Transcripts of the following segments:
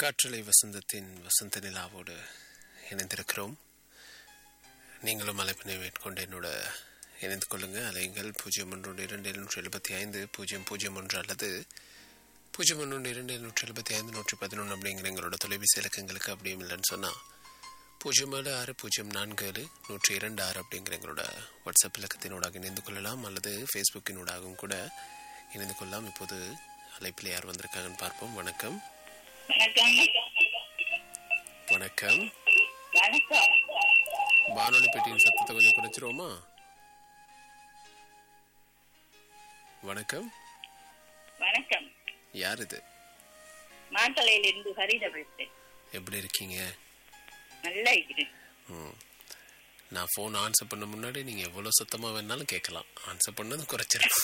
காற்றலை வசந்தத்தின் வசந்த நிலாவோடு இணைந்திருக்கிறோம் நீங்களும் அழைப்பினை மேற்கொண்டு என்னோட இணைந்து கொள்ளுங்க அலைங்கள் பூஜ்ஜியம் ஒன்று இரண்டு எழுநூற்றி எழுபத்தி ஐந்து பூஜ்ஜியம் பூஜ்ஜியம் ஒன்று அல்லது பூஜ்ஜியம் ஒன்று இரண்டு எழுநூற்றி எழுபத்தி ஐந்து நூற்றி பதினொன்று அப்படிங்கிற எங்களோட தொலைபேசி இலக்கங்களுக்கு அப்படியும் இல்லைன்னு சொன்னால் பூஜ்ஜியம் ஏழு ஆறு பூஜ்ஜியம் நான்கு ஏழு நூற்றி இரண்டு ஆறு அப்படிங்கிற எங்களோட வாட்ஸ்அப் இலக்கத்தினூடாக இணைந்து கொள்ளலாம் அல்லது ஃபேஸ்புக்கினூடாகவும் கூட இணைந்து கொள்ளலாம் இப்போது அழைப்பில் யார் வந்திருக்காங்கன்னு பார்ப்போம் வணக்கம் வணக்கம் வணக்கம் வணக்கம் வானொலி பெட்டியின் சத்தத்தை கொஞ்சம் குறைச்சிருவோமா வணக்கம் வணக்கம் யார் இது மாத்தளையில இருந்து ஹரித பேசுறேன் எப்படி இருக்கீங்க நல்லா இருக்கிறேன் ம் நான் ஃபோன் ஆன்சர் பண்ண முன்னாடி நீங்கள் எவ்வளோ சத்தமாக வேணாலும் கேட்கலாம் ஆன்சர் பண்ணதும் குறைச்சிடலாம்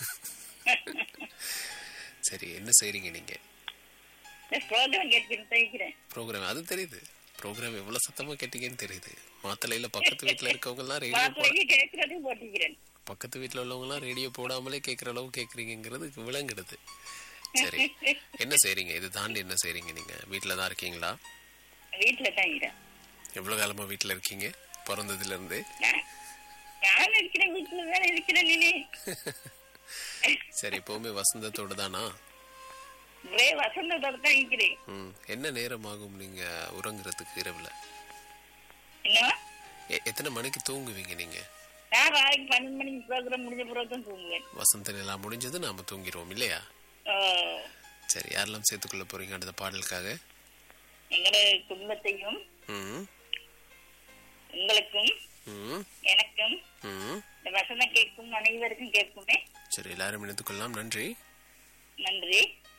சரி என்ன செய்கிறீங்க நீங்கள் ப்ரோக்ராம் கேட்கிட்டு இருக்கிறேன் ப்ரோக்ராம் அது தெரியுது ப்ரோக்ராம் எவ்வளோ சத்தமாக கேட்டீங்கன்னு தெரியுது மாத்தலையில் பக்கத்து வீட்டில் இருக்கவங்கலாம் ரேடியோ போட மாத்தளைக்கு கேட்கறது போட்டிக்கிறேன் பக்கத்து வீட்டில் உள்ளவங்கலாம் ரேடியோ போடாமலே கேட்குற அளவு கேட்குறீங்கிறது விளங்குடுது சரி என்ன செய்றீங்க இது தாண்டி என்ன செய்றீங்க நீங்க வீட்டில் தான் இருக்கீங்களா வீட்டுல தான் இருக்கிறேன் எவ்வளோ காலமா வீட்டில் இருக்கீங்க பிறந்ததுல இருந்து நான் நான் இருக்கிறேன் வீட்டுல தான் இருக்கிறேன் நீ சரி எப்பவுமே வசந்தத்தோடு தானா ஒரே வசந்தத்தோட தான் இருக்கிறேன் ம் என்ன நேரம் ஆகும் நீங்க உறங்குறதுக்கு இரவுல என்ன எ- எத்தனை மணிக்கு தூங்குவீங்க நீங்க நான் நாளைக்கு பன்னெண்டு மணிக்கு ப்ரோக்ராம் முடிஞ்ச பிறகு தான் தூங்குவேன் வசந்த நிலா முடிஞ்சது நாம தூங்கிடுவோம் இல்லையா ஆ, சரி யாரெல்லாம் சேர்த்துக்கொள்ள போறீங்க அடுத்த பாடலுக்காக எங்களோட குடும்பத்தையும் ம் உங்களுக்கும் ம் எனக்கும் ம் இந்த வசனம் கேட்கும் அனைவருக்கும் கேட்குமே சரி எல்லாரும் இணைத்துக் கொள்ளலாம் நன்றி நன்றி